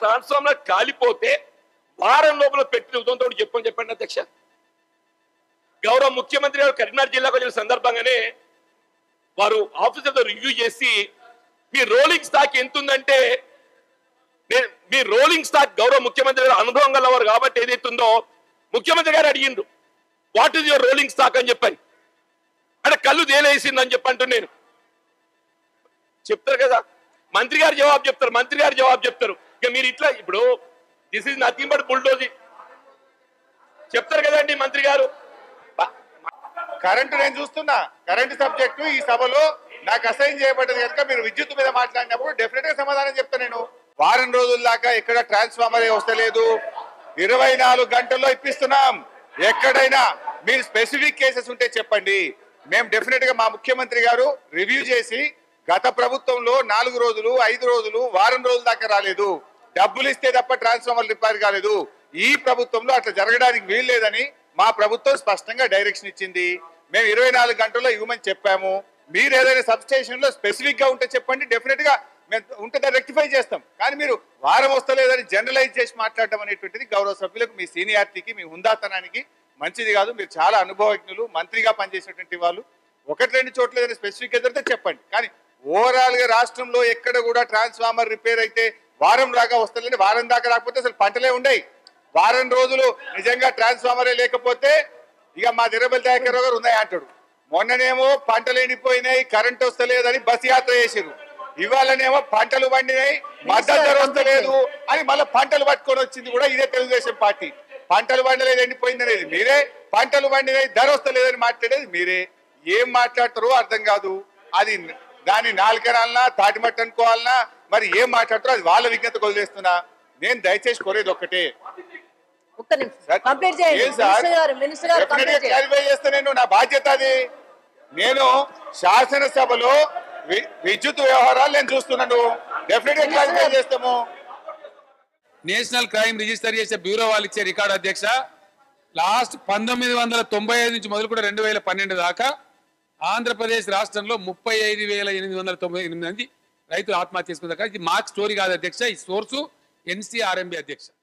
Transformer కాలిపోతే వారం లోపల పెట్టి ఉదంతో చెప్పని చెప్పండి అధ్యక్ష గౌరవ ముఖ్యమంత్రి గారు కరీంనగర్ జిల్లాకు వచ్చిన సందర్భంగానే వారు ఆఫీసర్తో రివ్యూ చేసి మీ రోలింగ్ స్టాక్ ఎంత ఉందంటే నేను మీ రోలింగ్ స్టాక్ గౌరవ ముఖ్యమంత్రి గారు అనుభవం గలవారు కాబట్టి ఏదైతుందో ముఖ్యమంత్రి గారు అడిగిండ్రు what is your rolling stock అని చెప్పని అంటే కళ్ళు తేలేసిందని చెప్పంటూ నేను చెప్తారు కదా మంత్రి గారు జవాబు చెప్తారు మంత్రి గారు జవాబు చెప్తారు ఇక మీరు ఇట్లా ఇప్పుడు దిస్ ఇస్ నథింగ్ బట్ బుల్డోజీ చెప్తారు కదండి మంత్రి గారు బ- కరెంటు నేను చూస్తున్నా కరెంటు సబ్జెక్టు ఈ సభలో నాకు అసైన్ చేయబడ్డది కనుక మీరు విద్యుత్ మీద మాట్లాడినప్పుడు డెఫినెట్ గా సమాధానం చెప్తా నేను వారం రోజుల దాకా ఎక్కడ ట్రాన్స్ఫార్మర్ వస్తలేదు ఇరవై నాలుగు గంటల్లో ఇప్పిస్తున్నాం ఎక్కడైనా మీరు స్పెసిఫిక్ కేసెస్ ఉంటే చెప్పండి మేము డెఫినెట్ గా మా ముఖ్యమంత్రి గారు రివ్యూ చేసి గత ప్రభుత్వంలో నాలుగు రోజులు ఐదు రోజులు వారం రోజుల దాకా రాలేదు డబ్బులు ఇస్తే తప్ప ట్రాన్స్ఫార్మర్ రిపేర్ కాలేదు ఈ ప్రభుత్వంలో అట్లా జరగడానికి వీల్లేదని మా ప్రభుత్వం స్పష్టంగా డైరెక్షన్ ఇచ్చింది మేము ఇరవై నాలుగు గంటల్లో ఇవ్వమని చెప్పాము మీరు ఏదైనా సబ్ స్టేషన్ లో స్పెసిఫిక్ గా ఉంటే చెప్పండి డెఫినెట్ గా మేము ఉంటే దాన్ని రెక్టిఫై చేస్తాం కానీ మీరు వారం వస్తలేదని జనరలైజ్ చేసి మాట్లాడడం అనేటువంటిది గౌరవ సభ్యులకు మీ సీనియారిటీకి మీ హుందాతనానికి మంచిది కాదు మీరు చాలా అనుభవజ్ఞులు మంత్రిగా పనిచేసినటువంటి వాళ్ళు ఒకటి రెండు చోట్ల ఏదైనా స్పెసిఫిక్ ఎదిరితే చెప్పండి కానీ ఓవరాల్ గా రాష్ట్రంలో ఎక్కడ కూడా ట్రాన్స్ఫార్మర్ రిపేర్ అయితే వారం దాకా వస్తలేదు వారం దాకా రాకపోతే అసలు పంటలే ఉండయి వారం రోజులు నిజంగా ట్రాన్స్ఫార్మరే లేకపోతే ఇక మా దిరబల్ దయాకర్ గారు ఉన్నాయి అంటాడు మొన్ననేమో పంటలు ఎండిపోయినాయి కరెంట్ వస్తలేదని బస్ యాత్ర చేసిరు ఇవాళనేమో పంటలు పండినాయి మద్దతు ధర వస్తలేదు అని మళ్ళీ పంటలు పట్టుకొని వచ్చింది కూడా ఇదే తెలుగుదేశం పార్టీ పంటలు పండలేదు ఎండిపోయింది అనేది మీరే పంటలు పండినాయి ధర వస్తలేదని మాట్లాడేది మీరే ఏం మాట్లాడతారో అర్థం కాదు అది దాన్ని నాలుకనాలనా తాటిమట్టు అనుకోవాలనా మరి ఏం మాట్లాడతారో అది వాళ్ళ విజ్ఞత వదిలేస్తున్నా నేను దయచేసి కోరేది ఒక్కటే ఒక్క నిమిషం సార్, కంప్లీట్ చేయండి ఏం సార్? మినిస్టర్ గారు మినిస్టర్ గారు Definitely కంప్లీట్ చేయండి clarify చేస్తా నేను నా బాధ్యత అది నేను శాసనసభలో వి- విద్యుత్ వ్యవహారాలు నేను చూస్తున్నాను డెఫినెట్ గా క్లారిఫై చేస్తాము నేషనల్ క్రైమ్ రిజిస్టర్ చేసే బ్యూరో వాళ్ళు ఇచ్చే రికార్డు అధ్యక్ష లాస్ట్ పంతొమ్మిది వందల తొంభై ఐదు నుంచి మొదలు కూడా రెండు వేల పన్నెండు దాకా ఆంధ్రప్రదేశ్ రాష్ట్రంలో ముప్పై ఐదు వేల ఎనిమిది వందల తొంభై ఎనిమిది మంది రైతులు ఆత్మహత్య చేసుకున్నారు ఇది మాకు స్టోరీ కాదు అధ్యక్ష ఈ సోర్సు ఎన్సీఆర్ఎంబి అధ్యక్ష